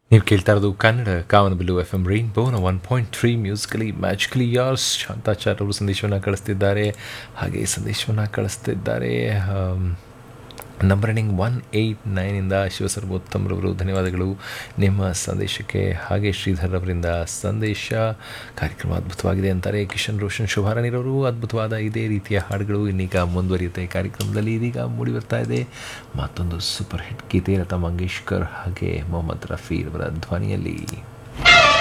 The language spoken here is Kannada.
ನೀವು ಕೇಳ್ತಾ ಇರೋದು ಕನ್ನಡ ಕಾವನಬಿಲ್ಲು ಎಫ್ ಎಮ್ ರೈನ್ಬೋನ one point three musically magically ಯಾರ್ಸ್ ಶಾಂತಾಚಾರ್ ಅವರು ಸಂದೇಶವನ್ನು ಕಳಿಸ್ತಿದ್ದಾರೆ ಹಾಗೆ ಸಂದೇಶವನ್ನು ಕಳಿಸ್ತಿದ್ದಾರೆ ನಂಬರ್ ಎಂಡಿಂಗ್ ಒನ್ ಏಯ್ಟ್ ನೈನಿಂದ ಶಿವಸರ್ವೋತ್ತಮರವರು ಧನ್ಯವಾದಗಳು ನಿಮ್ಮ ಸಂದೇಶಕ್ಕೆ ಹಾಗೆ ಶ್ರೀಧರ್ ಅವರಿಂದ ಸಂದೇಶ ಕಾರ್ಯಕ್ರಮ ಅದ್ಭುತವಾಗಿದೆ ಅಂತಾರೆ ಕಿಶನ್ ರೋಷನ್ ಶುಭಾರಾಣಿರವರು ಅದ್ಭುತವಾದ ಇದೇ ರೀತಿಯ ಹಾಡುಗಳು ಇನ್ನೀಗ ಮುಂದುವರಿಯುತ್ತೆ ಕಾರ್ಯಕ್ರಮದಲ್ಲಿ ಇದೀಗ ಮೂಡಿ ಬರ್ತಾ ಇದೆ ಮತ್ತೊಂದು ಸೂಪರ್ ಹಿಟ್ ಗೀತೆ ಲತಾ ಮಂಗೇಶ್ಕರ್ ಹಾಗೆ ಮೊಹಮ್ಮದ್ ರಫಿ ಅವರ ಧ್ವನಿಯಲ್ಲಿ